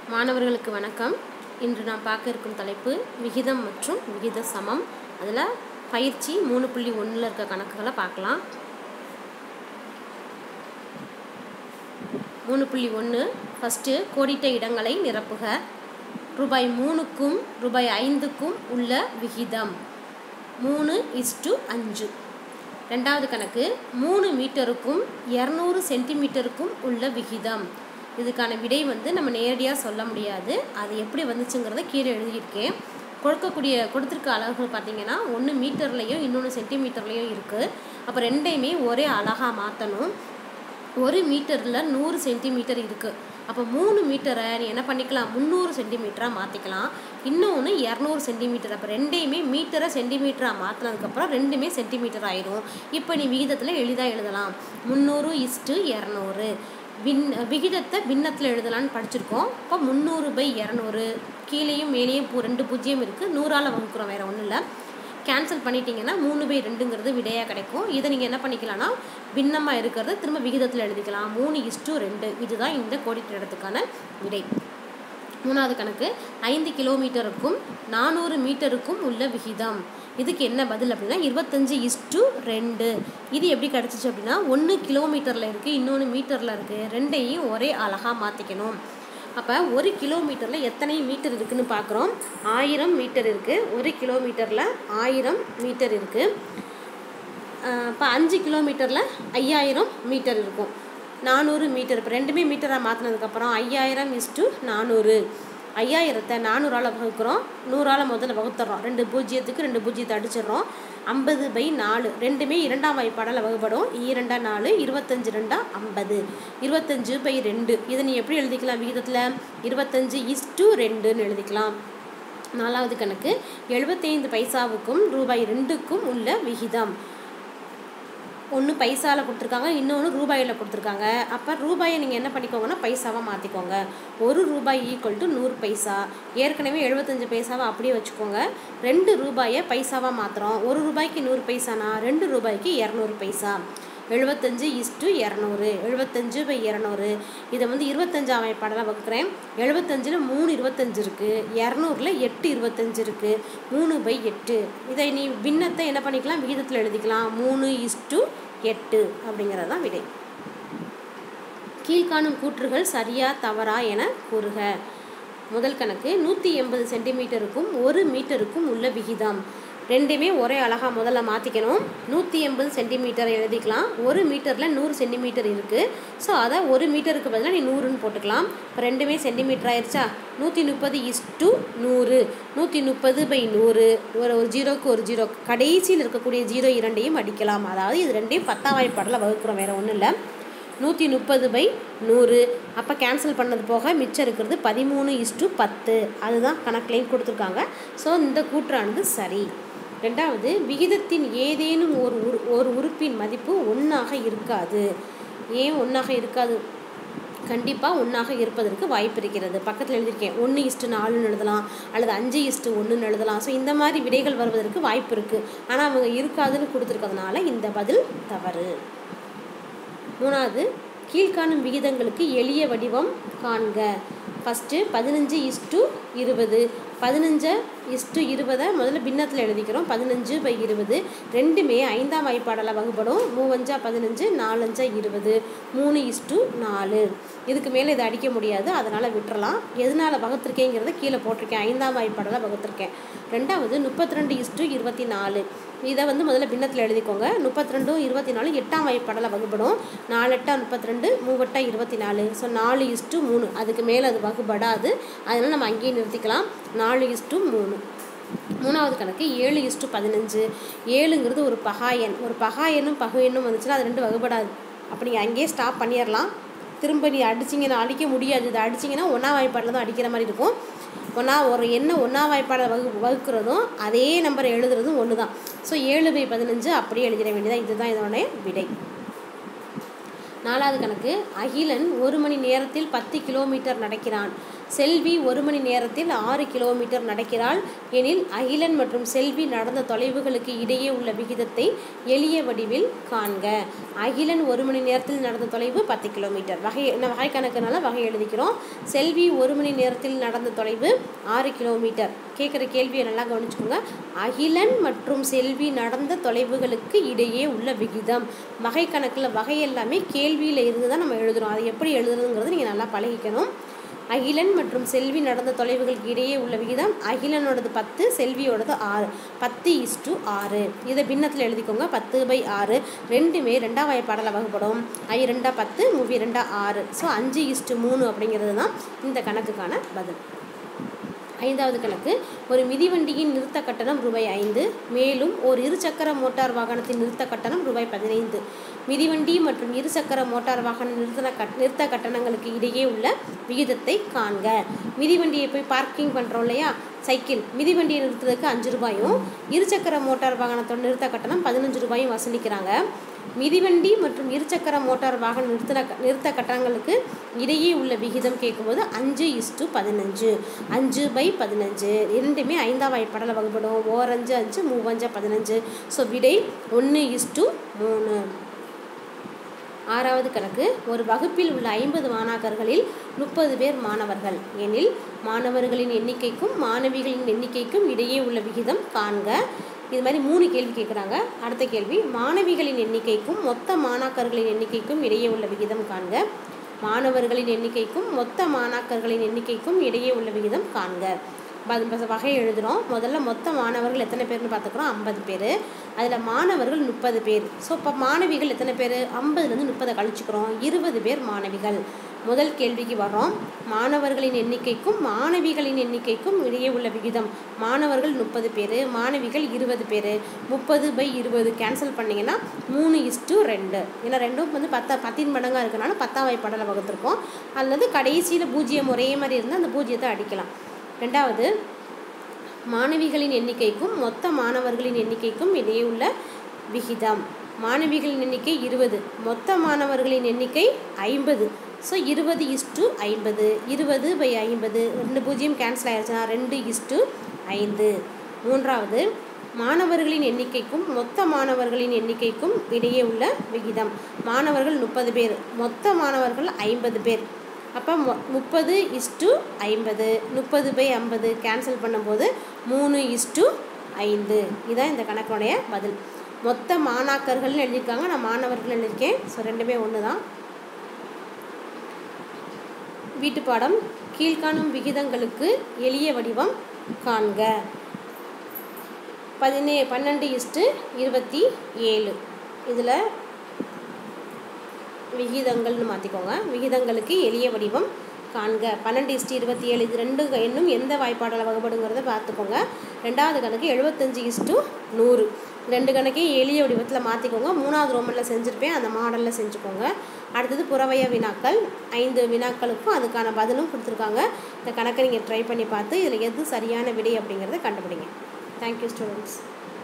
மாணவர்களுக்கு வணக்கம் இன்று நாம் பார்க்க இருக்கும் தலைப்பு விகிதம் மற்றும் விகித சமம் அதில் பயிற்சி மூணு புள்ளி ஒன்றில் இருக்க கணக்குகளை பார்க்கலாம் மூணு புள்ளி ஒன்று ஃபஸ்ட்டு கோடிட்ட இடங்களை நிரப்புக ரூபாய் மூணுக்கும் ரூபாய் ஐந்துக்கும் உள்ள விகிதம் மூணு இஸ்டு அஞ்சு ரெண்டாவது கணக்கு மூணு மீட்டருக்கும் இரநூறு சென்டிமீட்டருக்கும் உள்ள விகிதம் இதுக்கான விடை வந்து நம்ம நேரடியாக சொல்ல முடியாது அது எப்படி வந்துச்சுங்கிறத கீழே எழுதியிருக்கேன் கொடுக்கக்கூடிய கொடுத்துருக்க அளவுகள் பார்த்தீங்கன்னா ஒன்று மீட்டர்லேயும் இன்னொன்று சென்டிமீட்டர்லேயும் இருக்குது அப்போ ரெண்டையுமே ஒரே அழகாக மாற்றணும் ஒரு மீட்டரில் நூறு சென்டிமீட்டர் இருக்குது அப்போ மூணு மீட்டரை நீ என்ன பண்ணிக்கலாம் முந்நூறு சென்டிமீட்டராக மாற்றிக்கலாம் இன்னொன்று இரநூறு சென்டிமீட்டர் அப்போ ரெண்டையுமே மீட்டரை சென்டிமீட்டராக மாற்றினதுக்கப்புறம் ரெண்டுமே சென்டிமீட்டர் ஆயிரும் இப்போ நீ விகிதத்தில் எளிதாக எழுதலாம் முந்நூறு இஸ்ட்டு இரநூறு பின் விகிதத்தை பின்னத்தில் எழுதலான்னு படிச்சிருக்கோம் இப்போ முந்நூறு பை இரநூறு கீழேயும் மேலேயும் பூ ரெண்டு பூஜ்ஜியம் இருக்குது நூறால் வகுக்கிறோம் வேறு ஒன்றும் இல்லை கேன்சல் பண்ணிட்டீங்கன்னா மூணு பை ரெண்டுங்கிறது விடையாக கிடைக்கும் இதை நீங்கள் என்ன பண்ணிக்கலாம்னா பின்னமாக இருக்கிறத திரும்ப விகிதத்தில் எழுதிக்கலாம் மூணு இஸ்டு ரெண்டு இதுதான் இந்த கோடிட்ட இடத்துக்கான விடை மூணாவது கணக்கு ஐந்து கிலோமீட்டருக்கும் நானூறு மீட்டருக்கும் உள்ள விகிதம் இதுக்கு என்ன பதில் அப்படின்னா இருபத்தஞ்சி இஸ்டு ரெண்டு இது எப்படி கிடச்சிச்சு அப்படின்னா ஒன்று கிலோமீட்டரில் இருக்குது இன்னொன்று மீட்டரில் இருக்குது ரெண்டையும் ஒரே அழகாக மாற்றிக்கணும் அப்போ ஒரு கிலோமீட்டரில் எத்தனை மீட்டர் இருக்குதுன்னு பார்க்குறோம் ஆயிரம் மீட்டர் இருக்குது ஒரு கிலோமீட்டரில் ஆயிரம் மீட்டர் இருக்குது இப்போ அஞ்சு கிலோமீட்டரில் ஐயாயிரம் மீட்டர் இருக்கும் நானூறு மீட்டர் இப்போ ரெண்டுமே மீட்டராக மாற்றினதுக்கப்புறம் ஐயாயிரம் இஸ்டு நானூறு ஐயாயிரத்தை நானூறால் வகுக்கிறோம் நூறால் முதல்ல வகுத்துறோம் ரெண்டு பூஜ்ஜியத்துக்கு ரெண்டு பூஜ்ஜியத்தை அடிச்சிடுறோம் ஐம்பது பை நாலு ரெண்டுமே இரண்டாம் வாய்ப்பாடால் வகுப்படும் ஈரெண்டா நாலு இருபத்தஞ்சு ரெண்டா ஐம்பது இருபத்தஞ்சு பை ரெண்டு இதை நீ எப்படி எழுதிக்கலாம் விகிதத்தில் இருபத்தஞ்சு இஸ்டு ரெண்டுன்னு எழுதிக்கலாம் நாலாவது கணக்கு எழுபத்தைந்து பைசாவுக்கும் ரூபாய் ரெண்டுக்கும் உள்ள விகிதம் ஒன்று பைசாவில் கொடுத்துருக்காங்க இன்னொன்று ரூபாயில் கொடுத்துருக்காங்க அப்போ ரூபாயை நீங்கள் என்ன பண்ணிக்கோங்கன்னா பைசாவாக மாற்றிக்கோங்க ஒரு ரூபாய் ஈக்குவல் டு நூறு பைசா ஏற்கனவே எழுபத்தஞ்சு பைசாவை அப்படியே வச்சுக்கோங்க ரெண்டு ரூபாயை பைசாவாக மாற்றுறோம் ஒரு ரூபாய்க்கு நூறு பைசானா ரெண்டு ரூபாய்க்கு இரநூறு பைசா எழுபத்தஞ்சு இஸ்டு இரநூறு எழுபத்தஞ்சு பை இரநூறு இதை வந்து இருபத்தஞ்சாம் வாய்ப்பாடெல்லாம் வகுக்கிறேன் எழுபத்தஞ்சில் மூணு இருபத்தஞ்சு இருக்குது இரநூறுல எட்டு இருபத்தஞ்சு இருக்குது மூணு பை எட்டு இதை நீ பின்னத்தை என்ன பண்ணிக்கலாம் விகிதத்தில் எழுதிக்கலாம் மூணு இஸ்டு எட்டு அப்படிங்கிறது தான் விடை கீழ்காணும் கூற்றுகள் சரியா தவறா என கூறுக முதல் கணக்கு நூற்றி எண்பது சென்டிமீட்டருக்கும் ஒரு மீட்டருக்கும் உள்ள விகிதம் ரெண்டுமே ஒரே அழகாக முதல்ல மாற்றிக்கணும் நூற்றி எண்பது சென்டிமீட்டர் எழுதிக்கலாம் ஒரு மீட்டரில் நூறு சென்டிமீட்டர் இருக்குது ஸோ அதை ஒரு மீட்டருக்கு பதிலாக நீ நூறுன்னு போட்டுக்கலாம் இப்போ ரெண்டுமே சென்டிமீட்டர் ஆயிடுச்சா நூற்றி முப்பது இஸ் டு நூறு நூற்றி முப்பது பை நூறு ஒரு ஒரு ஜீரோக்கு ஒரு ஜீரோ கடைசியில் இருக்கக்கூடிய ஜீரோ இரண்டையும் அடிக்கலாம் அதாவது இது ரெண்டையும் பத்தாம் வாய்ப்பாடில் வகுக்கிறோம் வேறு ஒன்றும் இல்லை நூற்றி முப்பது பை நூறு அப்போ கேன்சல் பண்ணது போக மிச்சம் இருக்கிறது பதிமூணு இஸ்டு பத்து அதுதான் கணக்குலையும் கொடுத்துருக்காங்க ஸோ இந்த கூற்றானது சரி ரெண்டாவது விகிதத்தின் ஏதேனும் ஒரு உரு ஒரு உறுப்பின் மதிப்பு ஒன்றாக இருக்காது ஏன் ஒன்றாக இருக்காது கண்டிப்பாக ஒன்றாக இருப்பதற்கு வாய்ப்பு இருக்கிறது பக்கத்தில் எழுதியிருக்கேன் ஒன்று இஸ்ட்டு நாலுன்னு எழுதலாம் அல்லது அஞ்சு இஸ்ட்டு ஒன்றுன்னு எழுதலாம் ஸோ இந்த மாதிரி விடைகள் வருவதற்கு வாய்ப்பு இருக்குது ஆனால் அவங்க இருக்காதுன்னு கொடுத்துருக்கிறதுனால இந்த பதில் தவறு மூணாவது கீழ்காணும் விகிதங்களுக்கு எளிய வடிவம் காண்க ஃபஸ்ட்டு பதினஞ்சு இஸ்டு இருபது பதினஞ்சு இஸ்டு இருபதை முதல்ல பின்னத்தில் எழுதிக்கிறோம் பதினஞ்சு பை இருபது ரெண்டுமே ஐந்தாம் வாய்ப்பாடல வகுப்படும் மூவஞ்சா பதினஞ்சு நாலஞ்சா இருபது மூணு இஸ்டு நாலு இதுக்கு மேலே இதை அடிக்க முடியாது அதனால் விட்டுறலாம் எதனால் வகுத்திருக்கேங்கிறத கீழே போட்டிருக்கேன் ஐந்தாம் வாய்ப்பாடல வகுத்திருக்கேன் ரெண்டாவது முப்பத்தி ரெண்டு இஸ்டு இருபத்தி நாலு இதை வந்து முதல்ல பின்னத்தில் எழுதிக்கோங்க முப்பத்தி ரெண்டும் இருபத்தி நாலு எட்டாம் வாய்ப்பாடல வகுப்படும் நாலு எட்டா முப்பத்தி ரெண்டு மூவெட்டா இருபத்தி நாலு ஸோ நாலு இஸ்டு மூணு அதுக்கு மேலே அது வகுப்படாது அதனால் நம்ம அங்கேயே நிறுத்திக்கலாம் நாலு இஸ்டு மூணு மூணாவது கணக்கு ஏழு இஸ்டு பதினஞ்சு ஏழுங்கிறது ஒரு பகாயன் ஒரு பகாயனும் பகையனும் வந்துச்சுன்னா அது ரெண்டு வகுப்படாது அப்படி அங்கேயே ஸ்டாப் பண்ணிடலாம் திரும்ப நீ அடிச்சிங்கன்னா அடிக்க முடியாது இது அடிச்சிங்கன்னா ஒன்றா வாய்ப்பாடில் தான் அடிக்கிற மாதிரி இருக்கும் ஒன்றா ஒரு என்ன ஒன்றா வாய்ப்பாடை வகு வகுக்கிறதும் அதே நம்பரை எழுதுறதும் ஒன்று தான் ஸோ ஏழு பை பதினஞ்சு அப்படியே எழுதிட வேண்டியதான் இதுதான் இதோடைய விடை நாலாவது கணக்கு அகிலன் ஒரு மணி நேரத்தில் பத்து கிலோமீட்டர் நடக்கிறான் செல்வி ஒரு மணி நேரத்தில் ஆறு கிலோமீட்டர் நடக்கிறாள் எனில் அகிலன் மற்றும் செல்வி நடந்த தொலைவுகளுக்கு இடையே உள்ள விகிதத்தை எளிய வடிவில் காண்க அகிலன் ஒரு மணி நேரத்தில் நடந்த தொலைவு பத்து கிலோமீட்டர் வகை என்ன வகை கணக்குனால வகை எழுதிக்கிறோம் செல்வி ஒரு மணி நேரத்தில் நடந்த தொலைவு ஆறு கிலோமீட்டர் கேட்குற கேள்வியை நல்லா கவனிச்சுக்கோங்க அகிலன் மற்றும் செல்வி நடந்த தொலைவுகளுக்கு இடையே உள்ள விகிதம் வகை கணக்கில் வகை எல்லாமே கேள்வியில் இருந்து தான் நம்ம எழுதுகிறோம் அது எப்படி எழுதுறதுங்கிறது நீங்கள் நல்லா பழகிக்கணும் அகிலன் மற்றும் செல்வி நடந்த தொலைவுகளுக்கு இடையே உள்ள விகிதம் அகிலனோடது பத்து செல்வியோடது ஆறு பத்து இஸ்டு ஆறு இதை பின்னத்தில் எழுதிக்கோங்க பத்து பை ஆறு ரெண்டுமே ரெண்டாம் வாய்ப்பாடல வகுப்படும் ஐ ரெண்டா பத்து மூவி ரெண்டா ஆறு ஸோ அஞ்சு இஸ்டு மூணு அப்படிங்கிறது தான் இந்த கணக்குக்கான பதில் ஐந்தாவது கணக்கு ஒரு மிதிவண்டியின் நிறுத்த கட்டணம் ரூபாய் ஐந்து மேலும் ஒரு இருசக்கர மோட்டார் வாகனத்தின் நிறுத்த கட்டணம் ரூபாய் பதினைந்து மிதிவண்டி மற்றும் இருசக்கர மோட்டார் வாகன நிறுத்த கட் நிறுத்த கட்டணங்களுக்கு இடையே உள்ள விகிதத்தை காண்க மிதிவண்டியை போய் பார்க்கிங் பண்ணுறோம் இல்லையா சைக்கிள் மிதிவண்டியை நிறுத்துறதுக்கு அஞ்சு ரூபாயும் இருசக்கர மோட்டார் வாகனத்தோட நிறுத்த கட்டணம் பதினஞ்சு ரூபாயும் வசூலிக்கிறாங்க மிதிவண்டி மற்றும் இருசக்கர மோட்டார் வாகன நிறுத்த நிறுத்த கட்டணங்களுக்கு இடையே உள்ள விகிதம் கேட்கும்போது அஞ்சு இஸ்டு பதினஞ்சு அஞ்சு பை பதினஞ்சு இரண்டுமே ஐந்தாம் வாய்ப்படலை வகுப்படும் ஓரஞ்சு அஞ்சு மூவஞ்சு பதினஞ்சு ஸோ விடை ஒன்று இஸ்டு மூணு ஆறாவது கணக்கு ஒரு வகுப்பில் உள்ள ஐம்பது மாணாக்கர்களில் முப்பது பேர் மாணவர்கள் எனில் மாணவர்களின் எண்ணிக்கைக்கும் மாணவிகளின் எண்ணிக்கைக்கும் இடையே உள்ள விகிதம் காண்க இது மாதிரி மூணு கேள்வி கேட்குறாங்க அடுத்த கேள்வி மாணவிகளின் எண்ணிக்கைக்கும் மொத்த மாணாக்கர்களின் எண்ணிக்கைக்கும் இடையே உள்ள விகிதம் காண்க மாணவர்களின் எண்ணிக்கைக்கும் மொத்த மாணாக்கர்களின் எண்ணிக்கைக்கும் இடையே உள்ள விகிதம் காண்க வகை எழுதுகிறோம் முதல்ல மொத்த மாணவர்கள் எத்தனை பேர்னு பார்த்துக்குறோம் ஐம்பது பேர் அதில் மாணவர்கள் முப்பது பேர் ஸோ இப்போ மாணவிகள் எத்தனை பேர் ஐம்பதுலேருந்து முப்பதை கழிச்சுக்கிறோம் இருபது பேர் மாணவிகள் முதல் கேள்விக்கு வர்றோம் மாணவர்களின் எண்ணிக்கைக்கும் மாணவிகளின் எண்ணிக்கைக்கும் இடையே உள்ள விகிதம் மாணவர்கள் முப்பது பேர் மாணவிகள் இருபது பேர் முப்பது பை இருபது கேன்சல் பண்ணிங்கன்னா மூணு இஸ்டு ரெண்டு ஏன்னா ரெண்டும் வந்து பத்தா பத்தின் மடங்காக இருக்கனால பத்தாம் வாய்ப்பாடலை வகுத்துருக்கோம் அல்லது கடைசியில் பூஜ்ஜியம் ஒரே மாதிரி இருந்தால் அந்த பூஜ்ஜியத்தை அடிக்கலாம் ரெண்டாவது மாணவிகளின் எண்ணிக்கைக்கும் மொத்த மாணவர்களின் எண்ணிக்கைக்கும் இடையே உள்ள விகிதம் மாணவிகளின் எண்ணிக்கை இருபது மொத்த மாணவர்களின் எண்ணிக்கை ஐம்பது ஸோ இருபது இஸ்டு ஐம்பது இருபது பை ஐம்பது ரெண்டு பூஜ்ஜியம் கேன்சல் ஆயிடுச்சுன்னா ரெண்டு இஸ்டு ஐந்து மூன்றாவது மாணவர்களின் எண்ணிக்கைக்கும் மொத்த மாணவர்களின் எண்ணிக்கைக்கும் இடையே உள்ள விகிதம் மாணவர்கள் முப்பது பேர் மொத்த மாணவர்கள் ஐம்பது பேர் அப்போ மொ முப்பது இஸ்டு ஐம்பது முப்பது பை ஐம்பது கேன்சல் பண்ணும்போது மூணு இஸ்டு ஐந்து இதுதான் இந்த கணக்குடைய பதில் மொத்த மாணாக்கர்கள்னு எழுதியிருக்காங்க நான் மாணவர்கள் எழுதியிருக்கேன் ஸோ ரெண்டுமே ஒன்று தான் வீட்டு பாடம் கீழ்காணும் விகிதங்களுக்கு எளிய வடிவம் காண்க பதினே பன்னெண்டு இஸ்டு இருபத்தி ஏழு இதில் விகிதங்கள்னு மாற்றிக்கோங்க விகிதங்களுக்கு எளிய வடிவம் காண்க பன்னெண்டு இஸ்டு இருபத்தி ஏழு இது ரெண்டு எண்ணும் எந்த வாய்ப்பாடில் வகைப்படுங்கிறத பார்த்துக்கோங்க ரெண்டாவது கணக்கு எழுபத்தஞ்சு இஸ்டு நூறு ரெண்டு கணக்கையும் எளிய வடிவத்தில் மாற்றிக்கோங்க மூணாவது ரோமனில் செஞ்சுருப்பேன் அந்த மாடலில் செஞ்சுக்கோங்க அடுத்தது புறவய வினாக்கள் ஐந்து வினாக்களுக்கும் அதுக்கான பதிலும் கொடுத்துருக்காங்க இந்த கணக்கை நீங்கள் ட்ரை பண்ணி பார்த்து இதில் எது சரியான விடை அப்படிங்கிறத கண்டுபிடிங்க தேங்க்யூ ஸ்டூடெண்ட்ஸ்